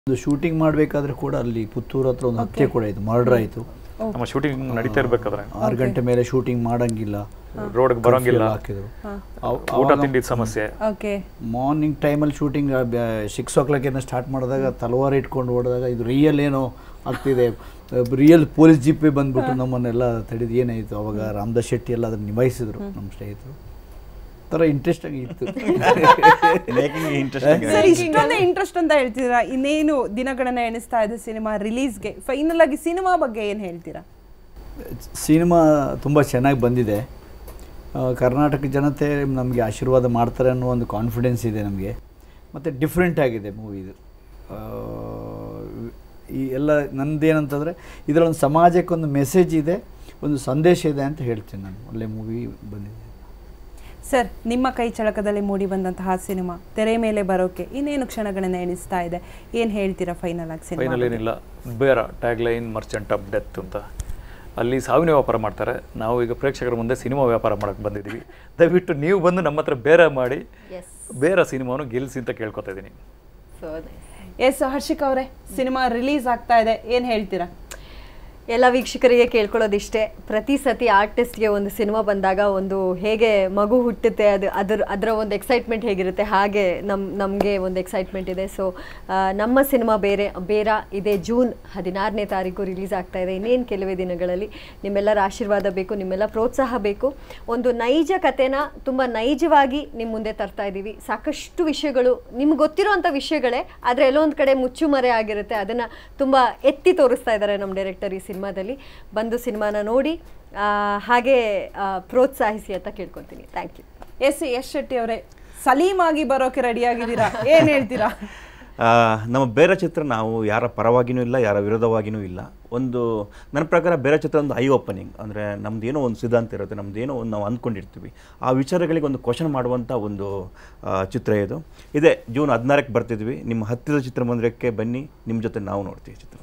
ಒಂದು ಶೂಟಿಂಗ್ ಮಾಡಬೇಕಾದ್ರೆ ಕೂಡ ಅಲ್ಲಿ ಪುತ್ತೂರು ಹತ್ರ ಒಂದು ಹತ್ಯೆ ಕೂಡ ಆಯಿತು ಮರ್ಡರ್ ಆಯಿತು ನಮ್ಮ ಶೂಟಿಂಗ್ ನಡೀತಾ ಇರ್ಬೇಕಾದ್ರೆ ಆರು ಗಂಟೆ ಮೇಲೆ ಶೂಟಿಂಗ್ ಮಾಡಂಗಿಲ್ಲ ರೋಡ್ಗೆ ಬರೋಂಗಿಲ್ಲ ಹಾಕಿದ್ರು ಊಟ ತಿಂಡಿ ಸಮಸ್ಯೆ ಓಕೆ ಮಾರ್ನಿಂಗ್ ಟೈಮಲ್ಲಿ ಶೂಟಿಂಗ್ ಸಿಕ್ಸ್ ಓ ಕ್ಲಾಕ್ ಏನೋ ಸ್ಟಾರ್ಟ್ ಮಾಡಿದಾಗ ತಲವಾರು ಇಟ್ಕೊಂಡು ಹೊಡೆದಾಗ ಇದು ರಿಯಲ್ ಏನೋ ಆಗ್ತಿದೆ ರಿಯಲ್ ಪೊಲೀಸ್ ಜೀಪೇ ಬಂದ್ಬಿಟ್ಟು ನಮ್ಮನ್ನೆಲ್ಲ ತಡೆದು ಏನಾಯಿತು ಅವಾಗ ರಾಮದಾಸ್ ಶೆಟ್ಟಿ ಎಲ್ಲ ಅದನ್ನು ನಿಭಾಯಿಸಿದ್ರು ನಮ್ಮ ಸ್ನೇಹಿತರು ಥರ ಇಂಟ್ರೆಸ್ಟ್ ಆಗಿ ಇತ್ತು ಮೇಕಿಂಗ್ ಇಂಟ್ರೆಸ್ಟಿಂಗ್ ಸರ್ ಇಷ್ಟೊಂದೇ ಇಂಟ್ರೆಸ್ಟ್ ಅಂತ ಹೇಳ್ತೀರಾ ಇನ್ನೇನು ದಿನಗಳನ್ನ ಎಣಿಸ್ತಾ ಇದೆ ಸಿನಿಮಾ ರಿಲೀಸ್ಗೆ ಫೈನಲ್ ಆಗಿ ಸಿನಿಮಾ ಬಗ್ಗೆ ಏನು ಹೇಳ್ತೀರಾ ಸಿನಿಮಾ ತುಂಬ ಚೆನ್ನಾಗಿ ಬಂದಿದೆ ಆ, ಕರ್ನಾಟಕ ಜನತೆ ನಮಗೆ ಆಶೀರ್ವಾದ ಮಾಡ್ತಾರೆ ಅನ್ನೋ ಒಂದು ಕಾನ್ಫಿಡೆನ್ಸ್ ಇದೆ ನಮಗೆ ಮತ್ತು ಡಿಫ್ರೆಂಟ್ ಆಗಿದೆ ಮೂವಿ ಇದು ಆ, ಈ ಎಲ್ಲ ನಂದೇನಂತಂದರೆ ಇದರೊಂದು ಸಮಾಜಕ್ಕೊಂದು ಮೆಸೇಜ್ ಇದೆ ಒಂದು ಸಂದೇಶ ಇದೆ ಅಂತ ಹೇಳ್ತೀನಿ ನಾನು ಒಳ್ಳೆ ಮೂವಿ ಬಂದಿದೆ ಸರ್ ನಿಮ್ಮ ಕೈ ಚಳಕದಲ್ಲಿ ಮೂಡಿ ಬಂದಂತಹ ಸಿನಿಮಾ ತೆರೆ ಮೇಲೆ ಬರೋಕೆ ಇನ್ನೇನು ಕ್ಷಣಗಳನ್ನ ಎಣಿಸ್ತಾ ಇದೆ ಏನು ಹೇಳ್ತೀರಾ ಫೈನಲ್ ಆಗಿ ಸಿನಿಮಾ ಫೈನಲ್ ಏನಿಲ್ಲ ಬೇರ tag line merchant of death ಅಂತ ಅಲ್ಲಿ ಸಾವಿನ ವ್ಯಾಪಾರ ಮಾಡ್ತಾರೆ ನಾವು ಈಗ ಪ್ರೇಕ್ಷಕರ ಮುಂದೆ ಸಿನಿಮಾ ವ್ಯಾಪಾರ ಮಾಡಕ್ಕೆ ಬಂದಿದ್ದೀವಿ ದಯವಿಟ್ಟು ನೀವು ಬಂದು ನಮ್ಮ ಹತ್ರ ಬೇರೆ ಮಾಡಿ ಎಸ್ ಬೇರೆ ಸಿನಿಮಾನು ಗೆಲ್ಲಿಸಿ ಅಂತ ಕೇಳ್ಕೊತಾ ಇದ್ದೀನಿ ಸೊ ಎಸ್ ಹರ್ಷಿಕ್ ಅವರೇ ಸಿನಿಮಾ ರಿಲೀಸ್ ಆಗ್ತಾ ಇದೆ ಏನು ಹೇಳ್ತೀರಾ ಎಲ್ಲ ವೀಕ್ಷಕರಿಗೆ ಕೇಳ್ಕೊಳ್ಳೋದಿಷ್ಟೇ ಪ್ರತಿ ಸತಿ ಆರ್ಟಿಸ್ಟ್ಗೆ ಒಂದು ಸಿನಿಮಾ ಬಂದಾಗ ಒಂದು ಹೇಗೆ ಮಗು ಹುಟ್ಟುತ್ತೆ ಅದು ಅದರ ಅದರ ಒಂದು ಎಕ್ಸೈಟ್ಮೆಂಟ್ ಹೇಗಿರುತ್ತೆ ಹಾಗೆ ನಮ್ಮ ನಮಗೆ ಒಂದು ಎಕ್ಸೈಟ್ಮೆಂಟ್ ಇದೆ ಸೊ ನಮ್ಮ ಸಿನಿಮಾ ಬೇರೆ ಬೇರ ಇದೆ ಜೂನ್ ಹದಿನಾರನೇ ತಾರೀಕು ರಿಲೀಸ್ ಆಗ್ತಾ ಇದೆ ಇನ್ನೇನು ಕೆಲವೇ ದಿನಗಳಲ್ಲಿ ನಿಮ್ಮೆಲ್ಲರ ಆಶೀರ್ವಾದ ಬೇಕು ನಿಮ್ಮೆಲ್ಲ ಪ್ರೋತ್ಸಾಹ ಬೇಕು ಒಂದು ನೈಜ ಕಥೆನ ತುಂಬ ನೈಜವಾಗಿ ನಿಮ್ಮ ಮುಂದೆ ತರ್ತಾ ಇದ್ದೀವಿ ಸಾಕಷ್ಟು ವಿಷಯಗಳು ನಿಮ್ಗೆ ಗೊತ್ತಿರೋಂಥ ವಿಷಯಗಳೇ ಆದರೆ ಎಲ್ಲೋ ಒಂದು ಕಡೆ ಮುಚ್ಚುಮರೆ ಆಗಿರುತ್ತೆ ಅದನ್ನು ತುಂಬ ಎತ್ತಿ ತೋರಿಸ್ತಾ ಇದ್ದಾರೆ ನಮ್ಮ ಡೈರೆಕ್ಟರ್ ಈ ಸಿನಿಮಾದಲ್ಲಿ ಬಂದು ಸಿನಿಮಾನ ನೋಡಿ ಆ, ಹಾಗೆ ಆ, ಪ್ರೋತ್ಸಾಹಿಸಿ ಅಂತ ಕೇಳ್ಕೊತೀನಿ thank you S Yash Shetty ಅವರೇ ಸಲೀಮಾಗಿ ಬರೋಕೆ ರೆಡಿ ಆಗಿದ್ದೀರಾ ಏನು ಹೇಳ್ತೀರಾ ನಮ್ಮ ಬೇರೆ ಚಿತ್ರ ನಾವು ಯಾರ ಪರವಾಗಿನೂ ಇಲ್ಲ ಯಾರ ವಿರೋಧವಾಗಿನೂ ಇಲ್ಲ ಒಂದು ನನ್ನ ಪ್ರಕಾರ ಬೇರೆ ಚಿತ್ರ ಒಂದು ಐ ಓಪನಿಂಗ್ ಅಂದರೆ ನಮ್ದು ಏನೋ ಒಂದು ಸಿದ್ಧಾಂತ ಇರುತ್ತೆ ನಮ್ದು ಏನೋ ಒಂದು ನಾವು ಅಂದ್ಕೊಂಡಿರ್ತೀವಿ ಆ ವಿಚಾರಗಳಿಗೆ ಒಂದು ಕ್ವಶನ್ ಮಾಡುವಂಥ ಒಂದು ಆ, ಚಿತ್ರ ಇದು ಇದೆ ಜೂನ್ ಹದಿನಾರಕ್ಕೆ ಬರ್ತಿದ್ವಿ ನಿಮ್ಮ ಹತ್ತಿರದ ಚಿತ್ರಮಂದಿರಕ್ಕೆ ಬನ್ನಿ ನಿಮ್ಮ ಜೊತೆ ನಾವು ನೋಡ್ತೀವಿ ಚಿತ್ರ